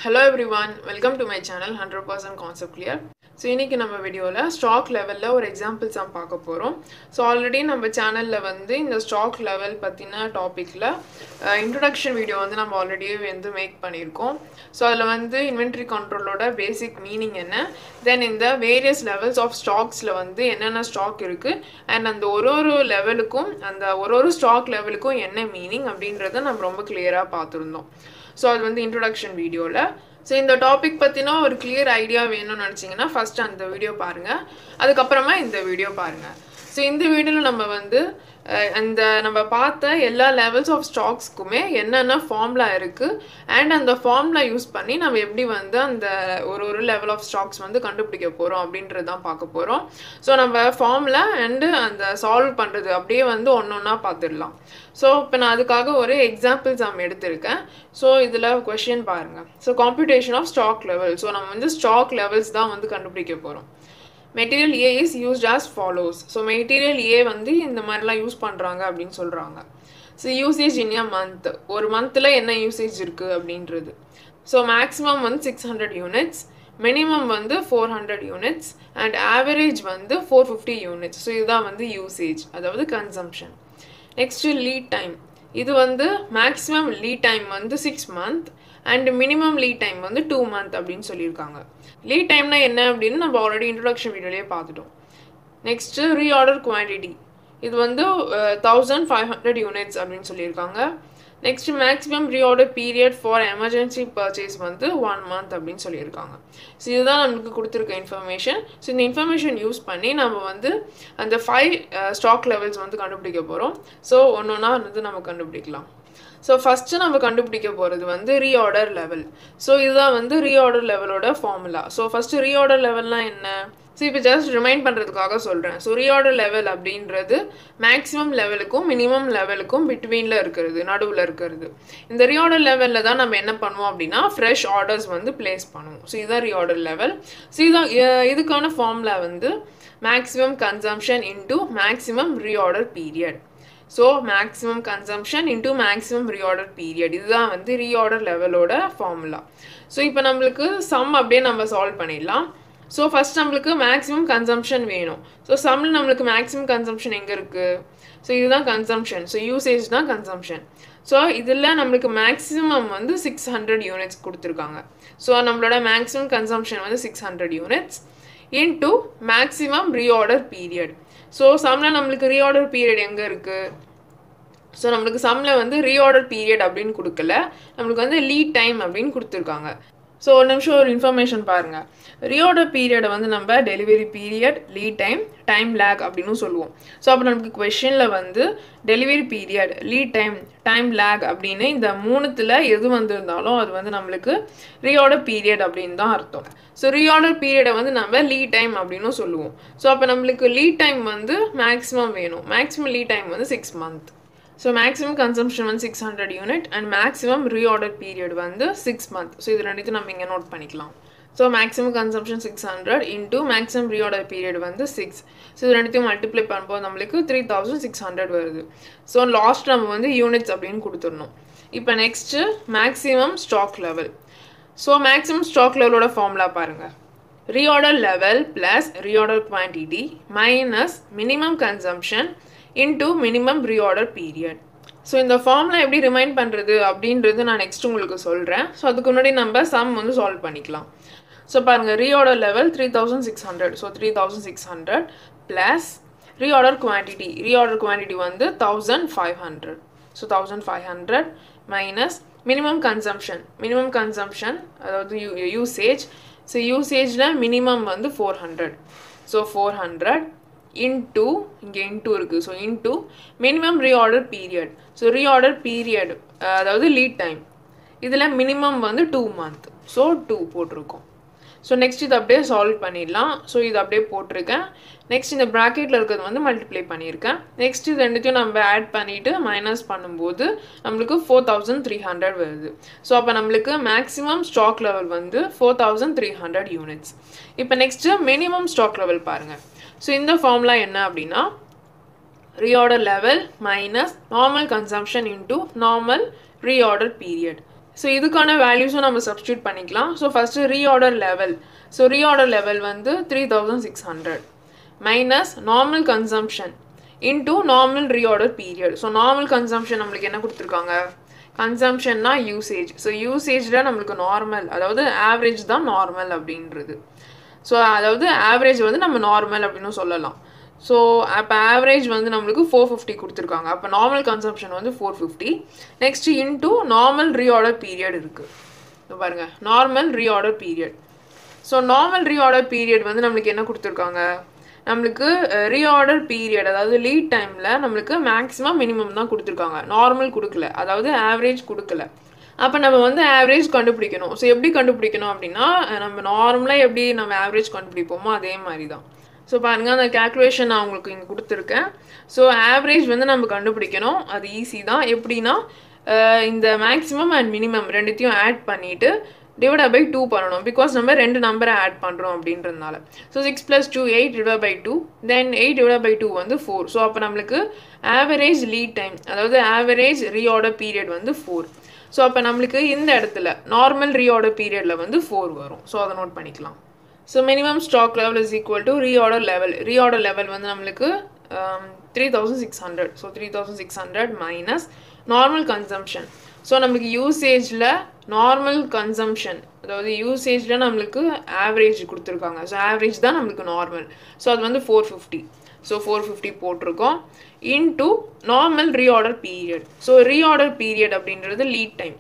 Hello everyone welcome to my channel hundred percent concept clear so இன்றைக்கி நம்ம வீடியோவில் stock லெவலில் ஒரு எக்ஸாம்பிள்ஸ் தான் பார்க்க போகிறோம் ஸோ ஆல்ரெடி நம்ம சேனலில் வந்து இந்த ஸ்டாக் லெவல் பற்றின டாப்பிக்கில் இன்ட்ரடக்ஷன் வீடியோ வந்து நம்ம ஆல்ரெடியே வந்து மேக் பண்ணியிருக்கோம் ஸோ அதில் வந்து இன்வென்ட்ரி கண்ட்ரோலோட பேசிக் மீனிங் என்ன தென் இந்த வேரியஸ் லெவல்ஸ் ஆஃப் ஸ்டாக்ஸில் வந்து என்னென்ன ஸ்டாக் இருக்குது அண்ட் அந்த ஒரு ஒரு லெவலுக்கும் அந்த ஒரு ஒரு ஸ்டாக் லெவலுக்கும் என்ன மீனிங் அப்படின்றத நம்ம ரொம்ப கிளியராக பார்த்துருந்தோம் ஸோ அது வந்து இன்ட்ரொடக்ஷன் வீடியோவில் ஸோ இந்த டாபிக் பற்றினா ஒரு கிளியர் ஐடியா வேணும்னு நினச்சிங்கன்னா ஃபஸ்ட்டு அந்த வீடியோ பாருங்கள் அதுக்கப்புறமா இந்த வீடியோ பாருங்கள் ஸோ இந்த வீடியோவில் நம்ம வந்து அஹ், அந்த நம்ம பார்த்த எல்லா லெவல்ஸ் ஆஃப் ஸ்டாக்ஸ்க்குமே என்னென்ன ஃபார்முலா இருக்குது அண்ட் அந்த ஃபார்முலா யூஸ் பண்ணி நம்ம எப்படி வந்து அந்த ஒரு ஒரு லெவல் ஆஃப் ஸ்டாக்ஸ் வந்து கண்டுபிடிக்க போகிறோம் அப்படின்றது தான் பார்க்க போகிறோம் ஸோ நம்ம ஃபார்முலா அண்டு அந்த சால்வ் பண்ணுறது அப்படியே வந்து ஒன்று ஒன்றா பார்த்துடலாம் ஸோ இப்போ நான் அதுக்காக ஒரு எக்ஸாம்பிள் சம் எடுத்திருக்கேன் ஸோ இதில் கொஷின் பாருங்கள் so computation of stock level so நம்ம வந்து ஸ்டாக் லெவல்ஸ் தான் வந்து கண்டுபிடிக்க போகிறோம் material A is used as follows so material A வந்து இந்த மாதிரிலாம் யூஸ் பண்ணுறாங்க அப்படின்னு சொல்கிறாங்க so usage in a month ஒரு மந்தில் என்ன யூசேஜ் இருக்குது அப்படின்றது ஸோ மேக்ஸிமம் வந்து சிக்ஸ் ஹண்ட்ரட் யூனிட்ஸ் மினிமம் வந்து four hundred units and average வந்து ஃபோர் ஃபிஃப்டி யூனிட்ஸ் ஸோ இதுதான் வந்து யூசேஜ் அதாவது கன்சம்ஷன் நெக்ஸ்ட்டு லீட் டைம் இது வந்து மேக்ஸிமம் லீட் டைம் வந்து six month and minimum lead time வந்து டூ மந்த் அப்படின்னு சொல்லியிருக்காங்க லீட் டைம்னா என்ன அப்படின்னு நம்ம ஆல்ரெடி இன்ட்ரொடக்ஷன் வீடியோலேயே பார்த்துட்டோம் நெக்ஸ்ட்டு ரீஆர்டர் குவான்டிட்டி இது வந்து தௌசண்ட் ஃபைவ் ஹண்ட்ரட் யூனிட்ஸ் அப்படின்னு சொல்லியிருக்காங்க next maximum reorder period for emergency purchase வந்து ஒன் மந்த் அப்படின்னு சொல்லியிருக்காங்க ஸோ இதுதான் நம்மளுக்கு கொடுத்துருக்க இன்ஃபர்மேஷன் ஸோ இந்த இன்ஃபர்மேஷன் யூஸ் பண்ணி நம்ம வந்து அந்த ஃபைவ் ஸ்டாக் லெவல்ஸ் வந்து கண்டுபிடிக்க போகிறோம் ஸோ ஒன்று ஒன்றா வந்து நம்ம கண்டுபிடிக்கலாம் ஸோ ஃபஸ்ட்டு நம்ம கண்டுபிடிக்க போகிறது வந்து ரீஆர்டர் லெவல் ஸோ இதுதான் வந்து ரீஆர்டர் லெவலோட ஃபார்முலா ஸோ ஃபஸ்ட்டு ரீஆர்டர் லெவல்னால் என்ன ஸோ இப்போ ஜஸ்ட் ரிமைண்ட் பண்ணுறதுக்காக சொல்கிறேன் ஸோ ரீஆர்டர் லெவல் அப்படின்றது மேக்ஸிமம் லெவலுக்கும் மினிமம் லெவலுக்கும் பிட்வீனில் இருக்கிறது நடுவில் இருக்கிறது இந்த ரீஆர்டர் லெவலில் தான் நம்ம என்ன பண்ணுவோம் அப்படின்னா ஃப்ரெஷ் ஆர்டர்ஸ் வந்து ப்ளேஸ் பண்ணுவோம் ஸோ இதுதான் ரீஆர்டர் லெவல் ஸோ இதான் அஹ் இதுக்கான ஃபார்முலா வந்து maximum consumption into maximum reorder period so maximum consumption into maximum reorder period இதுதான் வந்து ரீஆர்டர் லெவலோட ஃபார்முலா ஸோ இப்போ நம்மளுக்கு சம் அப்படியே நம்ம சால்வ் பண்ணிடலாம் ஸோ ஃபஸ்ட் நம்மளுக்கு மேக்ஸிமம் கன்சம்ஷன் வேணும் ஸோ சம்மில் நம்மளுக்கு மேக்ஸிமம் கன்சம்ஷன் எங்கே இருக்குது ஸோ இதுதான் கன்சம்ஷன் ஸோ யூசேஜ் தான் கன்சம்ஷன் ஸோ இதில் நம்மளுக்கு மேக்ஸிமம் வந்து சிக்ஸ் ஹண்ட்ரட் யூனிட்ஸ் கொடுத்துருக்காங்க ஸோ நம்மளோட மேக்ஸிமம் கன்சம்ஷன் வந்து six hundred units into maximum reorder period so சம்மில் நம்மளுக்கு ரீஆர்டர் பீரியட் எங்கே இருக்குது ஸோ நம்மளுக்கு சம்மில் வந்து ரீஆர்டர் பீரியட் அப்படின்னு கொடுக்கல நம்மளுக்கு வந்து லீட் டைம் அப்படின்னு கொடுத்துருக்காங்க ஸோ ஒரு நிமிஷம் ஒரு இன்ஃபர்மேஷன் பாருங்கள் ரீஆர்டர் பீரியடை வந்து நம்ம delivery period lead time time lag அப்படின்னு சொல்லுவோம் ஸோ அப்போ நமக்கு கொஷனில் வந்து delivery period lead time time lag அப்படின்னு இந்த மூணுத்தில் எது வந்திருந்தாலும் அது வந்து நம்மளுக்கு ரீஆர்டர் பீரியட் அப்படின்னு தான் அர்த்தம் ஸோ ரீஆர்டர் பீரியடை வந்து நம்ம லீட் டைம் அப்படின்னு சொல்லுவோம் ஸோ அப்போ நம்மளுக்கு லீட் டைம் வந்து மேக்ஸிமம் வேணும் மேக்ஸிமம் லீட் டைம் வந்து six month so maximum consumption வந்து six hundred unit and maximum reorder period வந்து சிக்ஸ் மந்த் ஸோ இது ரெண்டுத்தையும் நம்ம இங்கே நோட் பண்ணிக்கலாம் so maximum consumption six hundred into maximum reorder period வந்து சிக்ஸ் ஸோ இது ரெண்டுத்தையும் மல்டிப்ளை பண்ணும்போது நம்மளுக்கு த்ரீ தௌசண்ட் சிக்ஸ் ஹண்ட்ரட் வருது ஸோ லாஸ்ட் நம்ம வந்து யூனிட்ஸ் அப்படின்னு கொடுத்துடணும் இப்போ next maximum stock level so maximum stock லெவலோட ஃபார்முலா பாருங்கள் reorder level plus reorder quantity minus minimum consumption into minimum reorder period so இந்த ஃபார்முலா எப்படி ரிமைண்ட் பண்ணுறது அப்படின்றது நான் நெக்ஸ்ட் உங்களுக்கு சொல்கிறேன் ஸோ அதுக்கு முன்னாடி நம்ம சம் வந்து சால்வ் பண்ணிக்கலாம் ஸோ பாருங்கள் reorder level three thousand six hundred so three thousand six hundred plus reorder quantity reorder quantity வந்து thousand five hundred so thousand five hundred minus minimum consumption minimum consumption அதாவது யூ usage so யூசேஜில் minimum வந்து four hundred so four hundred into இங்கே into இருக்குது so into minimum reorder period so reorder period அதாவது lead time இதில் minimum வந்து two month so two போட்டிருக்கோம் ஸோ நெக்ஸ்ட் இது அப்படியே சால்வ் பண்ணிடலாம் ஸோ இது அப்படியே போட்டிருக்கேன் நெக்ஸ்ட் இந்த ப்ராக்கெட்டில் இருக்கிறது வந்து மல்டிப்ளை பண்ணியிருக்கேன் நெக்ஸ்ட் இது ரெண்டுத்தையும் நம்ம ஆட் பண்ணிவிட்டு மைனஸ் பண்ணும்போது நம்மளுக்கு ஃபோர் தௌசண்ட் த்ரீ ஹண்ட்ரட் வருது ஸோ அப்போ நம்மளுக்கு மேக்ஸிமம் ஸ்டாக் லெவல் வந்து four thousand three hundred units இப்போ நெக்ஸ்ட்டு மினிமம் ஸ்டாக் லெவல் பாருங்கள் ஸோ இந்த ஃபார்முலா என்ன அப்படின்னா reorder level minus normal consumption into normal reorder period so இதுக்கான வேல்யூஸும் நம்ம சப்ஸ்டியூட் பண்ணிக்கலாம் so first reorder level so reorder level வந்து three thousand six hundred minus normal consumption into normal reorder period so normal consumption நம்மளுக்கு என்ன கொடுத்துருக்காங்க கன்சம்ஷன்னா usage so யூசேஜில் நம்மளுக்கு normal அதாவது ஆவரேஜ் தான் நார்மல் அப்படின்றது ஸோ அதாவது ஆவரேஜ் வந்து நம்ம நார்மல் அப்படின்னு சொல்லலாம் ஸோ அப்போ ஆவரேஜ் வந்து நம்மளுக்கு ஃபோர் ஃபிஃப்டி கொடுத்துருக்காங்க அப்போ நார்மல் கன்சம்ஷன் வந்து four fifty next into normal reorder period இருக்குது பாருங்க normal reorder period so normal reorder period வந்து நம்மளுக்கு என்ன கொடுத்துருக்காங்க நம்மளுக்கு ரீஆர்டர் பீரியட் அதாவது லீட் டைமில் நம்மளுக்கு மேக்ஸிமம் மினிமம் தான் கொடுத்துருக்காங்க நார்மல் கொடுக்கல அதாவது ஆவரேஜ் கொடுக்கல அப்போ நம்ம வந்து ஆவரேஜ் கண்டுபிடிக்கணும் ஸோ எப்படி கண்டுபிடிக்கணும் அப்படின்னா நம்ம நார்மலாக எப்படி நம்ம ஆவரேஜ் கண்டுபிடிப்போமோ அதே மாதிரி தான் ஸோ பாருங்கள் அந்த கேல்குலேஷன் நான் உங்களுக்கு இங்கே கொடுத்துருக்கேன் ஸோ ஆவரேஜ் வந்து நம்ம கண்டுபிடிக்கணும் அது ஈஸி தான் எப்படின்னா இந்த மேக்ஸிமம் அண்ட் மினிமம் ரெண்டுத்தையும் ஆட் பண்ணிவிட்டு டிவைட் பை டூ பண்ணணும் பிகாஸ் நம்ம ரெண்டு நம்பரை ஆட் பண்ணுறோம் அப்படின்றதுனால so six plus two eight divide by two then eight divide by two வந்து ஃபோர் ஸோ அப்போ நம்மளுக்கு ஆவரேஜ் லீட் டைம் அதாவது ஆவரேஜ் ரீஆர்டர் பீரியட் வந்து ஃபோர் ஸோ அப்போ நம்மளுக்கு இந்த இடத்துல நார்மல் ரீஆர்டர் பீரியடில் வந்து ஃபோர் வரும் ஸோ அதை நோட் பண்ணிக்கலாம் so minimum stock level is equal to reorder level reorder level வந்து நம்மளுக்கு three thousand six hundred so three thousand six hundred minus normal consumption so நம்மளுக்கு யூசேஜில் நார்மல் கன்சம்ஷன் அதாவது யூசேஜில் நம்மளுக்கு ஆவரேஜ் கொடுத்துருக்காங்க ஸோ ஆவரேஜ் தான் நம்மளுக்கு நார்மல் ஸோ அது வந்து four fifty so four fifty போட்டிருக்கோம் into normal reorder period so reorder period அப்படின்றது லீட் டைம்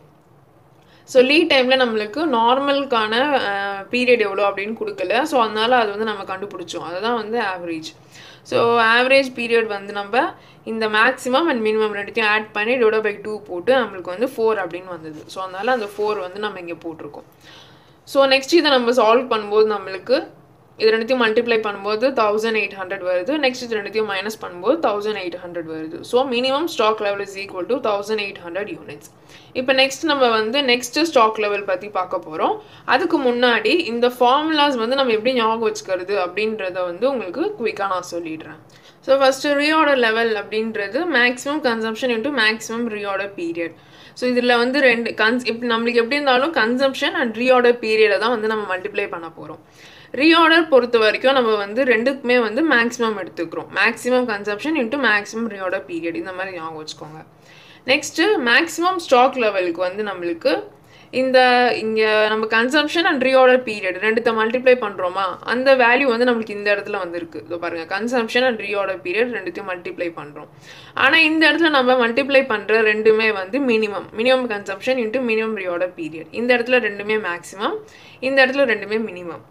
ஸோ லீட் டைமில் நம்மளுக்கு நார்மலுக்கான பீரியட் எவ்வளோ அப்படின்னு கொடுக்கல ஸோ அதனால் அது வந்து நம்ம கண்டுபிடிச்சோம் அதுதான் வந்து ஆவரேஜ் ஸோ ஆவரேஜ் பீரியட் வந்து நம்ம இந்த மேக்ஸிமம் அண்ட் மினிமம் ரெண்டுத்தையும் ஆட் பண்ணி டிவைட் பை டூ போட்டு நம்மளுக்கு வந்து ஃபோர் அப்படின்னு வந்தது ஸோ அதனால் அந்த ஃபோர் வந்து நம்ம இங்கே போட்டிருக்கோம் ஸோ நெக்ஸ்ட் இதை நம்ம சால்வ் பண்ணும்போது நம்மளுக்கு இது ரெண்டுத்தையும் மல்டிப்ளை பண்ணும்போது தௌசண்ட் எயிட் ஹண்ட்ரட் வருது நெக்ஸ்ட் இது ரெண்டுத்தையும் மைனஸ் பண்ணும்போது தௌசண்ட் எயிட் ஹண்ட்ரட் வருது so minimum stock level is equal to thousand eight hundred units இப்போ நெக்ஸ்ட் நம்ம வந்து நெக்ஸ்ட் ஸ்டாக் லெவல் பற்றி பார்க்க போகிறோம் அதுக்கு முன்னாடி இந்த ஃபார்முலாஸ் வந்து நம்ம எப்படி ஞாபகம் வச்சுக்கிறது அப்படின்றத வந்து உங்களுக்கு குயிக்காக நான் சொல்லிடுறேன் ஸோ ஃபஸ்ட்டு ரீஆர்டர் லெவல் அப்படின்றது maximum consumption into maximum reorder period so இதில் வந்து ரெண்டு கன்ஸ் இப்போ நம்மளுக்கு எப்படி இருந்தாலும் கன்சம்ஷன் அண்ட் ரீஆர்டர் பீரியடை தான் வந்து நம்ம மல்டிப்ளை பண்ண போகிறோம் ரீஆர்டர் பொறுத்த வரைக்கும் நம்ம வந்து ரெண்டுக்குமே வந்து மேக்ஸிமம் எடுத்துக்கிறோம் maximum consumption into maximum reorder period இந்த மாதிரி ஞாபகம் வச்சுக்கோங்க நெக்ஸ்ட்டு மேக்ஸிமம் ஸ்டாக் லெவலுக்கு வந்து நம்மளுக்கு இந்த இங்கே நம்ம கன்சம்ஷன் அண்ட் ரீஆர்டர் பீரியட் ரெண்டுத்த மல்டிப்ளை பண்ணுறோமா அந்த வேல்யூ வந்து நம்மளுக்கு இந்த இடத்துல வந்துருக்கு இதோ பாருங்கள் கன்சம்ஷன் அண்ட் ரீஆர்டர் பீரியட் ரெண்டுத்தையும் மல்டிப்ளை பண்ணுறோம் ஆனால் இந்த இடத்துல நம்ம மல்டிப்ளை பண்ணுற ரெண்டுமே வந்து minimum minimum consumption into minimum reorder period இந்த இடத்துல ரெண்டுமே மேக்ஸிமம் இந்த இடத்துல ரெண்டுமே மினிமம்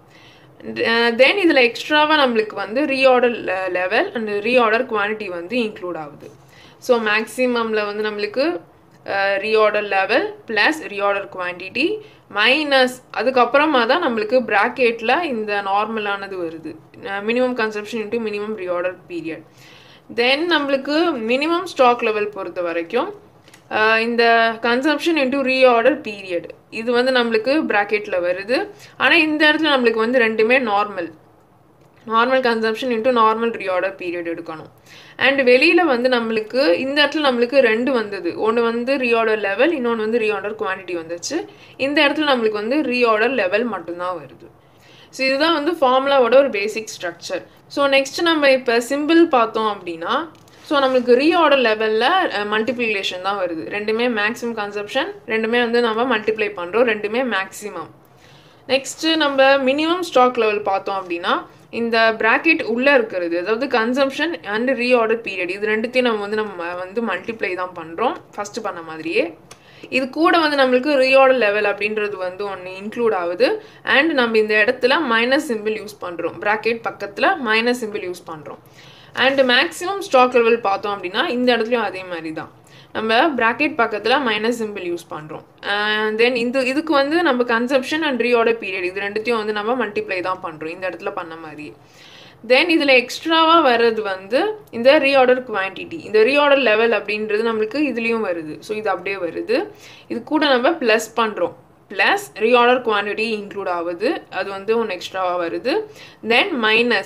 தென் இதில் எக்ஸ்ட்ராவாக நம்மளுக்கு வந்து reorder level and reorder quantity வந்து இன்க்ளூட் ஆகுது ஸோ மேக்ஸிமமில் வந்து நம்மளுக்கு reorder level plus reorder quantity minus அதுக்கப்புறமா தான் நம்மளுக்கு ப்ராக்கெட்டில் இந்த நார்மலானது வருது minimum consumption into minimum reorder period then நம்மளுக்கு மினிமம் ஸ்டாக் லெவல் பொறுத்த வரைக்கும் இந்த கன்சம்ஷன் இன்ட்டு ரீஆர்டர் பீரியட் இது வந்து நம்மளுக்கு ப்ராக்கெட்டில் வருது ஆனால் இந்த இடத்துல நம்மளுக்கு வந்து ரெண்டுமே normal normal consumption into normal reorder period எடுக்கணும் அண்ட் வெளியில் வந்து நம்மளுக்கு இந்த இடத்துல நம்மளுக்கு ரெண்டு வந்தது ஒன்று வந்து ரீஆர்டர் லெவல் இன்னொன்று வந்து ரீஆர்டர் குவான்டிட்டி வந்துச்சு இந்த இடத்துல நம்மளுக்கு வந்து ரீஆர்டர் லெவல் மட்டும்தான் வருது ஸோ இதுதான் வந்து ஃபார்முலாவோட ஒரு பேசிக் ஸ்ட்ரக்சர் ஸோ நெக்ஸ்ட் நம்ம இப்போ சிம்பிள் பார்த்தோம் அப்படின்னா ஸோ நம்மளுக்கு ரீஆர்டர் லெவலில் மல்டிப்ளிகேஷன் தான் வருது ரெண்டுமே மேக்ஸிமம் கன்சப்ஷன் ரெண்டுமே வந்து நம்ம மல்டிப்ளை பண்ணுறோம் ரெண்டுமே மேக்ஸிமம் நெக்ஸ்ட்டு நம்ம மினிமம் ஸ்டாக் லெவல் பார்த்தோம் அப்படின்னா இந்த ப்ராக்கெட் உள்ளே இருக்கிறது அதாவது கன்சம்ஷன் அண்ட் ரீஆர்டர் பீரியட் இது ரெண்டுத்தையும் நம்ம வந்து நம்ம வந்து மல்டிப்ளை தான் பண்ணுறோம் ஃபஸ்ட்டு பண்ண மாதிரியே இது கூட வந்து நம்மளுக்கு ரீஆர்டர் லெவல் அப்படின்றது வந்து ஒன்று இன்க்ளூட் ஆகுது அண்ட் நம்ம இந்த இடத்துல மைனஸ் சிம்பிள் யூஸ் பண்ணுறோம் ப்ராக்கெட் பக்கத்தில் மைனஸ் சிம்பிள் யூஸ் பண்ணுறோம் அண்ட் மேக்ஸிமம் ஸ்டாக் லெவல் பார்த்தோம் அப்படின்னா இந்த இடத்துலையும் அதே மாதிரி தான் நம்ம ப்ராக்கெட் பக்கத்தில் மைனஸ் சிம்பிள் யூஸ் பண்ணுறோம் தென் இந்த இதுக்கு வந்து நம்ம கன்சப்ஷன் அண்ட் ரீஆர்டர் பீரியட் இது ரெண்டுத்தையும் வந்து நம்ம மல்டிப்ளை தான் பண்ணுறோம் இந்த இடத்துல பண்ண மாதிரி தென் இதில் எக்ஸ்ட்ராவாக வர்றது வந்து இந்த ரீஆர்டர் குவான்டிட்டி இந்த ரீஆர்டர் லெவல் அப்படின்றது நம்மளுக்கு இதுலேயும் வருது ஸோ இது அப்படியே வருது இது கூட நம்ம ப்ளஸ் பண்ணுறோம் ப்ளஸ் ரீஆர்டர் குவான்டிட்டி இன்க்ளூட் ஆகுது அது வந்து ஒன்று எக்ஸ்ட்ராவாக வருது தென் மைனஸ்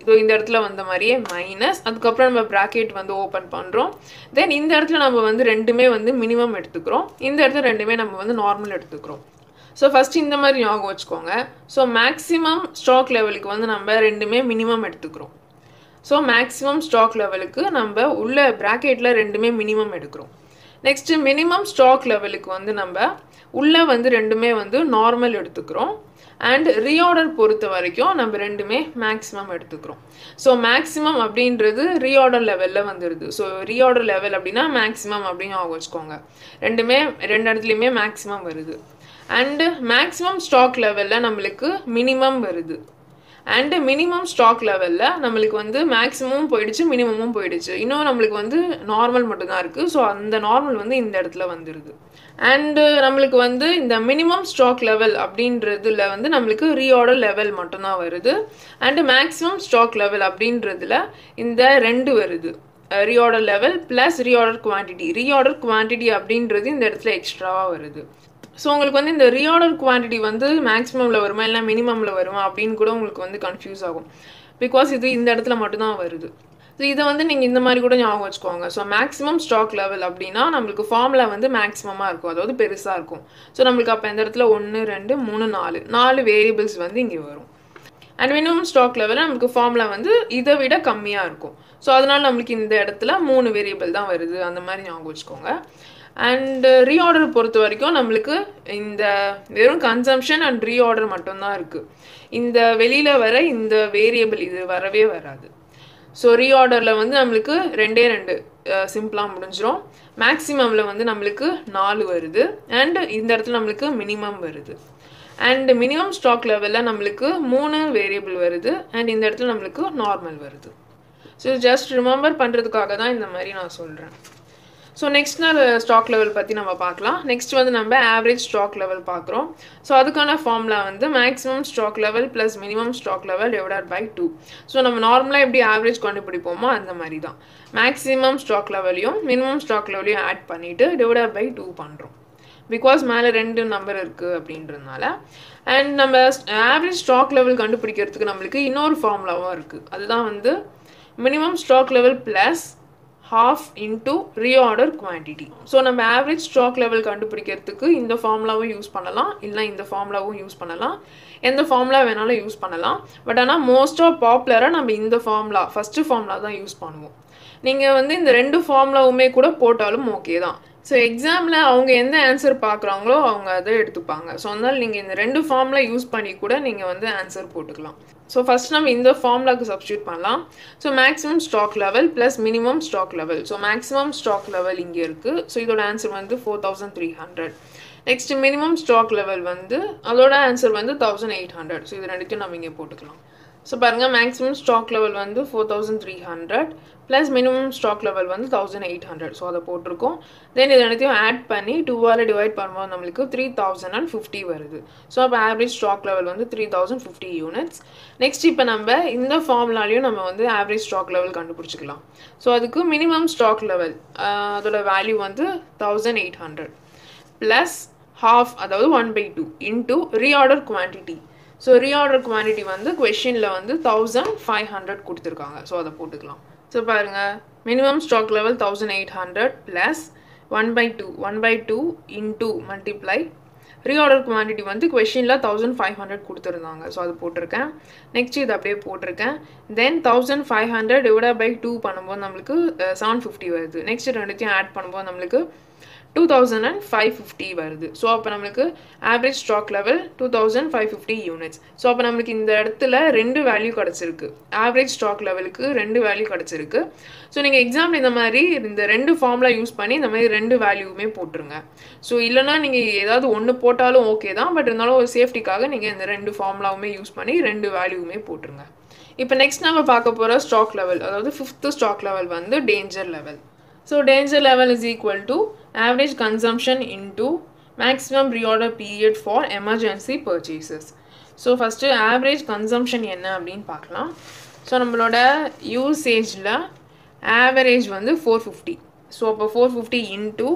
ஸோ இந்த இடத்துல வந்த மாதிரியே மைனஸ் அதுக்கப்புறம் நம்ம ப்ராக்கெட் வந்து ஓப்பன் பண்ணுறோம் தென் இந்த இடத்துல நம்ம வந்து ரெண்டுமே வந்து மினிமம் எடுத்துக்கிறோம் இந்த இடத்துல ரெண்டுமே நம்ம வந்து நார்மல் எடுத்துக்கிறோம் ஸோ ஃபஸ்ட் இந்த மாதிரி ஞாபகம் வச்சுக்கோங்க ஸோ மேக்ஸிமம் ஸ்டாக் லெவலுக்கு வந்து நம்ம ரெண்டுமே மினிமம் எடுத்துக்கிறோம் ஸோ மேக்ஸிமம் ஸ்டாக் லெவலுக்கு நம்ம உள்ள ப்ராக்கெட்டில் ரெண்டுமே மினிமம் எடுக்கிறோம் நெக்ஸ்ட்டு மினிமம் ஸ்டாக் லெவலுக்கு வந்து நம்ம உள்ளே வந்து ரெண்டுமே வந்து நார்மல் எடுத்துக்கிறோம் அண்ட் ரீஆர்டர் பொறுத்த வரைக்கும் நம்ம ரெண்டுமே மேக்ஸிமம் எடுத்துக்கிறோம் ஸோ மேக்ஸிமம் அப்படின்றது ரீஆர்டர் லெவலில் வந்துடுது ஸோ ரீஆர்டர் லெவல் அப்படின்னா மேக்ஸிமம் அப்படின்னு ஞாபகம் வச்சுக்கோங்க ரெண்டுமே ரெண்டு இடத்துலையுமே மேக்ஸிமம் வருது அண்டு மேக்ஸிமம் ஸ்டாக் லெவலில் நம்மளுக்கு மினிமம் வருது அண்டு மினிமம் ஸ்டாக் லெவலில் நம்மளுக்கு வந்து மேக்ஸிமமும் போயிடுச்சு மினிமமும் போயிடுச்சு இன்னும் நம்மளுக்கு வந்து நார்மல் மட்டும்தான் இருக்குது ஸோ அந்த நார்மல் வந்து இந்த இடத்துல வந்துடுது அண்டு நம்மளுக்கு வந்து இந்த மினிமம் ஸ்டாக் லெவல் அப்படின்றதுல வந்து நம்மளுக்கு ரீஆர்டர் லெவல் மட்டும்தான் வருது அண்டு மேக்ஸிமம் ஸ்டாக் லெவல் அப்படின்றதுல இந்த ரெண்டு வருது reorder level plus reorder quantity reorder quantity அப்படின்றது இந்த இடத்துல எக்ஸ்ட்ராவாக வருது ஸோ உங்களுக்கு வந்து இந்த ரீஆர்டர் குவான்டிட்டி வந்து மேக்ஸிமமில் வருமா இல்லை மினிமமில் வருமா அப்படின்னு கூட உங்களுக்கு வந்து கன்ஃபியூஸ் ஆகும் பிகாஸ் இது இந்த இடத்துல மட்டும்தான் வருது ஸோ இதை வந்து நீங்கள் இந்த மாதிரி கூட ஞாபகம் வச்சுக்கோங்க ஸோ மேக்ஸிமம் ஸ்டாக் லெவல் அப்படின்னா நம்மளுக்கு ஃபார்முலா வந்து மேக்ஸிமமாக இருக்கும் அதாவது பெருசாக இருக்கும் ஸோ நம்மளுக்கு அப்போ இந்த இடத்துல ஒன்று ரெண்டு மூணு நாலு நாலு வேரியபிள்ஸ் வந்து இங்கே வரும் அண்ட் மினிமம் ஸ்டாக் லெவலில் நம்மளுக்கு ஃபார்முலா வந்து இதை விட கம்மியாக இருக்கும் ஸோ அதனால் நம்மளுக்கு இந்த இடத்துல மூணு வேரியபிள் தான் வருது அந்த மாதிரி ஞாபகம் வச்சுக்கோங்க அண்ட் ரீஆர்டர் பொறுத்த வரைக்கும் நம்மளுக்கு இந்த வெறும் கன்சம்ஷன் அண்ட் ரீஆர்டர் மட்டும்தான் இருக்குது இந்த வெளியில் வர இந்த வேரியபிள் இது வரவே வராது ஸோ ரீஆர்டரில் வந்து நம்மளுக்கு ரெண்டே ரெண்டு சிம்பிளாக முடிஞ்சிடும் மேக்ஸிமமில் வந்து நம்மளுக்கு நாலு வருது அண்ட் இந்த இடத்துல நம்மளுக்கு மினிமம் வருது அண்ட் மினிமம் ஸ்டாக் லெவலில் நம்மளுக்கு மூணு வேரியபிள் வருது அண்ட் இந்த இடத்துல நம்மளுக்கு நார்மல் வருது ஸோ ஜஸ்ட் ரிமெம்பர் பண்ணுறதுக்காக தான் இந்த மாதிரி நான் சொல்கிறேன் ஸோ நெக்ஸ்ட் நாள் ஸ்டாக் லெவல் பற்றி நம்ம பார்க்கலாம் நெக்ஸ்ட் வந்து நம்ம ஆவரேஜ் ஸ்டாக் லெவல் பார்க்குறோம் ஸோ அதுக்கான ஃபார்முலா வந்து maximum stock level plus minimum stock level divided by two so நம்ம நார்மலாக எப்படி ஆவரேஜ் கண்டுபிடிப்போமோ அந்த மாதிரி தான் மேக்ஸிமம் ஸ்டாக் லெவலையும் மினிமம் ஸ்டாக் லெவலையும் ஆட் பண்ணிவிட்டு டிவைடட் பை டூ பண்ணுறோம் பிகாஸ் மேலே ரெண்டு நம்பர் இருக்குது அப்படின்றதுனால அண்ட் நம்ம ஆவரேஜ் ஸ்டாக் லெவல் கண்டுபிடிக்கிறதுக்கு நம்மளுக்கு இன்னொரு ஃபார்முலாவும் இருக்குது அதுதான் வந்து minimum stock level plus half into reorder quantity so நம்ம ஆவரேஜ் ஸ்டாக் லெவல் கண்டுபிடிக்கிறதுக்கு இந்த ஃபார்முலாவும் யூஸ் பண்ணலாம் இல்லை இந்த ஃபார்முலாவும் யூஸ் பண்ணலாம் எந்த ஃபார்முலா வேணாலும் யூஸ் பண்ணலாம் பட் ஆனால் மோஸ்ட்டாக பாப்புலராக நம்ம இந்த ஃபார்முலா ஃபஸ்ட்டு ஃபார்முலா தான் யூஸ் பண்ணுவோம் நீங்கள் வந்து இந்த ரெண்டு ஃபார்முலாவுமே கூட போட்டாலும் ஓகே தான் ஸோ எக்ஸாமில் அவங்க எந்த ஆன்சர் பார்க்குறாங்களோ அவங்க அதை எடுத்துப்பாங்க ஸோ அதனால் நீங்கள் இந்த ரெண்டு ஃபார்முலா யூஸ் பண்ணி கூட நீங்கள் வந்து ஆன்சர் போட்டுக்கலாம் ஸோ ஃபஸ்ட் நம்ம இந்த ஃபார்முலாக்கு சப்ஸ்டியூட் பண்ணலாம் so maximum stock level plus minimum stock level so maximum stock level இங்கே இருக்குது ஸோ இதோட ஆன்சர் வந்து four thousand three hundred next minimum stock level வந்து அதோட ஆன்சர் வந்து தௌசண்ட் எயிட் ஹண்ட்ரட் ஸோ இது ரெண்டுத்தையும் நம்ம இங்கே போட்டுக்கலாம் ஸோ பாருங்கள் மேக்ஸிமம் ஸ்டாக் லெவல் வந்து four thousand three hundred plus minimum stock level வந்து தௌசண்ட் எயிட் ஹண்ட்ரட் ஸோ அதை போட்டிருக்கோம் தென் இது ரெண்டுத்தையும் ஆட் பண்ணி டூவால் டிவைட் பண்ணும்போது நம்மளுக்கு த்ரீ தௌசண்ட் அண்ட் ஃபிஃப்டி வருது ஸோ அப்போ ஆவரேஜ் ஸ்டாக் லெவல் வந்து three thousand fifty units next இப்போ நம்ம இந்த ஃபார்முலாலையும் நம்ம வந்து ஆவரேஜ் ஸ்டாக் லெவல் கண்டுபிடிச்சிக்கலாம் ஸோ அதுக்கு மினிமம் ஸ்டாக் லெவல் அதோட வேல்யூ வந்து thousand eight hundred plus half அதாவது one by two into reorder quantity so reorder quantity வந்து கொஷினில் வந்து தௌசண்ட் ஃபைவ் ஹண்ட்ரட் கொடுத்துருக்காங்க ஸோ அதை போட்டுக்கலாம் ஸோ பாருங்கள் minimum stock level thousand eight hundred plus one by two one by two into multiply reorder quantity வந்து கொஷினில் thousand five hundred கொடுத்துருந்தாங்க ஸோ அது போட்டிருக்கேன் நெக்ஸ்ட் இது அப்படியே போட்டிருக்கேன் then thousand five hundred divide by two பண்ணும்போது நம்மளுக்கு செவன் ஃபிஃப்டி வருது நெக்ஸ்ட் ரெண்டுத்தையும் ஆட் பண்ணும்போது நம்மளுக்கு two thousand and five fifty வருது ஸோ அப்போ நம்மளுக்கு average stock level two thousand five fifty units so அப்போ நம்மளுக்கு இந்த இடத்துல ரெண்டு வேல்யூ கிடச்சிருக்கு ஆவரேஜ் ஸ்டாக் லெவலுக்கு ரெண்டு வேல்யூ கிடச்சிருக்கு ஸோ நீங்கள் எக்ஸாம்பிள் இந்த மாதிரி இந்த ரெண்டு ஃபார்முலா யூஸ் பண்ணி இந்த மாதிரி ரெண்டு வேல்யூவுமே போட்டுருங்க ஸோ இல்லைனா நீங்கள் ஏதாவது ஒன்று போட்டாலும் ஓகே தான் பட் இருந்தாலும் ஒரு சேஃப்டிக்காக நீங்கள் இந்த ரெண்டு ஃபார்முலாவுமே யூஸ் பண்ணி ரெண்டு வேல்யூவுமே போட்டுருங்க இப்போ நெக்ஸ்ட் நம்ம பார்க்க போகிற ஸ்டாக் லெவல் அதாவது ஃபிஃப்த்து ஸ்டாக் லெவல் வந்து danger level So danger level is equal to average consumption into maximum reorder period for emergency purchases. So first average consumption என்ன அப்படின்னு பார்க்கலாம் ஸோ நம்மளோட யூசேஜில் ஆவரேஜ் வந்து ஃபோர் ஃபிஃப்டி ஸோ அப்போ four fifty into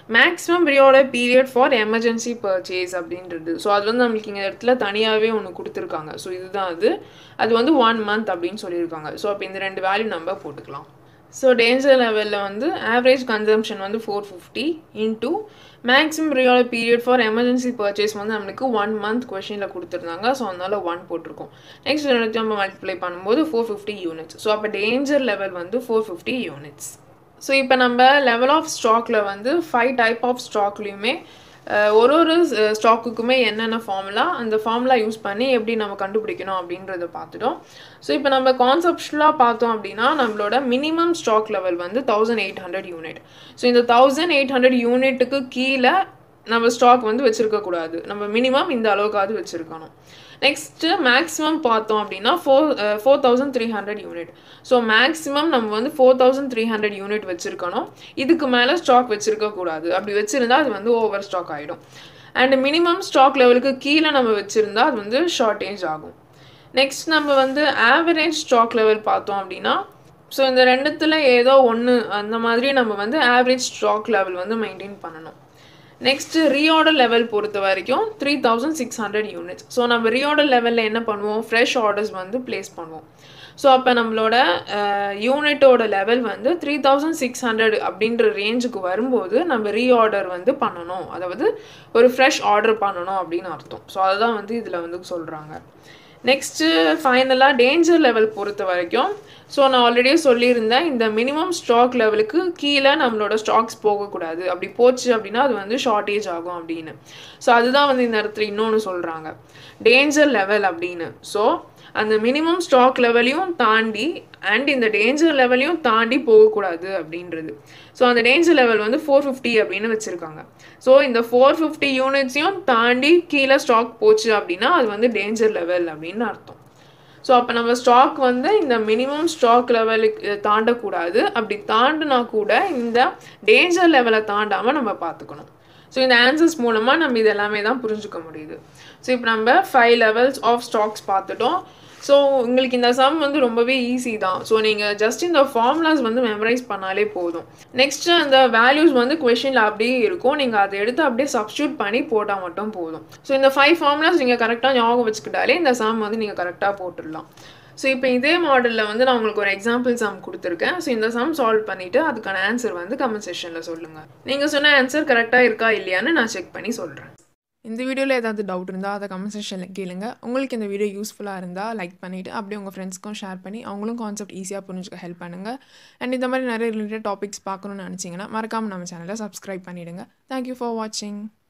maximum reorder period for emergency purchase அப்படின்றது so அது வந்து நம்மளுக்கு இங்கே இடத்துல தனியாகவே ஒன்று கொடுத்துருக்காங்க ஸோ இதுதான் அது அது வந்து ஒன் மந்த் அப்படின்னு சொல்லியிருக்காங்க ஸோ அப்போ இந்த ரெண்டு வேல்யூ நம்ம போட்டுக்கலாம் ஸோ டேஞ்சர் லெவலில் வந்து ஆவரேஜ் கன்சம்ஷன் வந்து four fifty into maximum real period for emergency purchase வந்து நம்மளுக்கு ஒன் மந்த் கொஷினில் கொடுத்துருந்தாங்க ஸோ அதனால ஒன் போட்டிருக்கோம் நெக்ஸ்ட் ரெண்டு நம்ம மல்டிப்ளை பண்ணும்போது ஃபோர் ஃபிஃப்டி யூனிட்ஸ் ஸோ அப்போ டேஞ்சர் லெவல் வந்து ஃபோர் ஃபிஃப்டி யூனிட்ஸ் ஸோ இப்போ நம்ம லெவல் ஆஃப் ஸ்டாக்ல வந்து ஃபைவ் டைப் ஆஃப் ஸ்டாக்லேயுமே ஒரு ஒரு ஸ்டாக்குக்குமே என்னென்ன ஃபார்முலா அந்த ஃபார்முலா யூஸ் பண்ணி எப்படி நம்ம கண்டுபிடிக்கணும் அப்படின்றத பார்த்துட்டோம் ஸோ இப்போ நம்ம கான்செப்ஷுவலாக பார்த்தோம் அப்படின்னா நம்மளோட மினிமம் ஸ்டாக் லெவல் வந்து thousand eight hundred unit so இந்த தௌசண்ட் எயிட் ஹண்ட்ரட் யூனிட்டுக்கு கீழே நம்ம ஸ்டாக் வந்து வச்சுருக்கக்கூடாது நம்ம மினிமம் இந்த அளவுக்காவது வச்சுருக்கணும் நெக்ஸ்ட்டு மேக்ஸிமம் பார்த்தோம் அப்படின்னா four four thousand three hundred unit so maximum நம்ம வந்து four thousand three hundred unit வச்சுருக்கணும் இதுக்கு மேலே ஸ்டாக் வச்சுருக்கக்கூடாது அப்படி வச்சுருந்தா அது வந்து ஓவர் ஸ்டாக் ஆகிடும் அண்ட் மினிமம் ஸ்டாக் லெவலுக்கு கீழே நம்ம வச்சுருந்தா அது வந்து ஷார்ட்டேஜ் ஆகும் நெக்ஸ்ட் நம்ம வந்து ஆவரேஜ் ஸ்டாக் லெவல் பார்த்தோம் அப்படின்னா ஸோ இந்த ரெண்டுத்தில் ஏதோ ஒன்று அந்த மாதிரி நம்ம வந்து ஆவரேஜ் ஸ்டாக் லெவல் வந்து மெயின்டைன் பண்ணணும் நெக்ஸ்ட் ரீஆர்டர் லெவல் பொறுத்த வரைக்கும் three thousand six hundred units so நம்ம ரீஆர்டர் லெவலில் என்ன பண்ணுவோம் ஃப்ரெஷ் ஆர்டர்ஸ் வந்து ப்ளேஸ் பண்ணுவோம் ஸோ அப்போ நம்மளோட யூனிட்டோட லெவல் வந்து த்ரீ தௌசண்ட் சிக்ஸ் ஹண்ட்ரட் அப்படின்ற ரேஞ்சுக்கு வரும்போது நம்ம ரீஆர்டர் வந்து பண்ணணும் அதாவது ஒரு ஃப்ரெஷ் ஆர்டர் பண்ணணும் அப்படின்னு அர்த்தம் ஸோ அதுதான் வந்து இதில் வந்து சொல்கிறாங்க நெக்ஸ்ட்டு ஃபைனலாக டேஞ்சர் லெவல் பொறுத்த வரைக்கும் ஸோ நான் ஆல்ரெடியே சொல்லியிருந்தேன் இந்த மினிமம் ஸ்டாக் லெவலுக்கு கீழே நம்மளோட ஸ்டாக்ஸ் போகக்கூடாது அப்படி போச்சு அப்படின்னா அது வந்து ஷார்ட்டேஜ் ஆகும் அப்படின்னு ஸோ அதுதான் வந்து இந்த இடத்துல இன்னொன்று சொல்கிறாங்க டேஞ்சர் லெவல் அப்படின்னு ஸோ அந்த மினிமம் ஸ்டாக் லெவலையும் தாண்டி அண்ட் இந்த டேஞ்சர் லெவலையும் தாண்டி போகக்கூடாது அப்படின்றது ஸோ அந்த டேஞ்சர் லெவல் வந்து ஃபோர் ஃபிஃப்டி அப்படின்னு வச்சுருக்காங்க ஸோ இந்த ஃபோர் ஃபிஃப்டி யூனிட்ஸையும் தாண்டி கீழே ஸ்டாக் போச்சு அப்படின்னா அது வந்து டேஞ்சர் லெவல் அப்படின்னு அர்த்தம் ஸோ அப்போ நம்ம ஸ்டாக் வந்து இந்த மினிமம் ஸ்டாக் லெவலுக்கு தாண்டக்கூடாது அப்படி தாண்டினா கூட இந்த டேஞ்சர் லெவலை தாண்டாமல் நம்ம பார்த்துக்கணும் ஸோ இந்த ஆன்சர்ஸ் மூலமாக நம்ம இது எல்லாமே தான் புரிஞ்சுக்க முடியுது ஸோ இப்போ நம்ம ஃபைவ் லெவல்ஸ் ஆஃப் ஸ்டாக்ஸ் பார்த்துட்டோம் ஸோ உங்களுக்கு இந்த சம் வந்து ரொம்பவே ஈஸி தான் ஸோ நீங்கள் ஜஸ்ட் இந்த ஃபார்முலாஸ் வந்து மெமரைஸ் பண்ணாலே போதும் நெக்ஸ்ட்டு அந்த வேல்யூஸ் வந்து கொஷினில் அப்படியே இருக்கும் நீங்கள் அதை எடுத்து அப்படியே சப்ஸ்டியூட் பண்ணி போட்டால் மட்டும் போதும் ஸோ இந்த ஃபைவ் ஃபார்முலாஸ் நீங்கள் கரெக்டாக ஞாபகம் வச்சுக்கிட்டாலே இந்த சம் வந்து நீங்கள் கரெக்டாக போட்டுடலாம் ஸோ இப்போ இதே மாடலில் வந்து நான் உங்களுக்கு ஒரு எக்ஸாம்பிள் சம் கொடுத்துருக்கேன் ஸோ இந்த சம் சால்வ் பண்ணிவிட்டு அதுக்கான ஆன்சர் வந்து கமெண்ட் செஷனில் சொல்லுங்கள் நீங்கள் சொன்ன ஆன்சர் கரெக்டாக இருக்கா இல்லையான்னு நான் செக் பண்ணி சொல்கிறேன் இந்த வீடியோவில் ஏதாவது டவுட் இருந்தால் அதை கமெண்ட் செக்ஷனில் கேளுங்க உங்களுக்கு இந்த வீடியோ யூஸ்ஃபுல்லாக இருந்தால் லைக் பண்ணிவிட்டு அப்படியே உங்கள் ஃப்ரெண்ட்ஸ்க்கும் ஷேர் பண்ணி அவங்களும் கான்செப்ட் ஈஸியாக புரிஞ்சுக்க ஹெல்ப் பண்ணுங்கள் அண்ட் இந்த மாதிரி நிறைய ரிலேட்டட் டாபிக்ஸ் பார்க்கணுன்னு நினச்சிங்கன்னா மறக்காமல் நம்ம சேனலை சப்ஸ்கிரைப் பண்ணிவிடுங்க தேங்க்யூ ஃபார் வாட்சிங்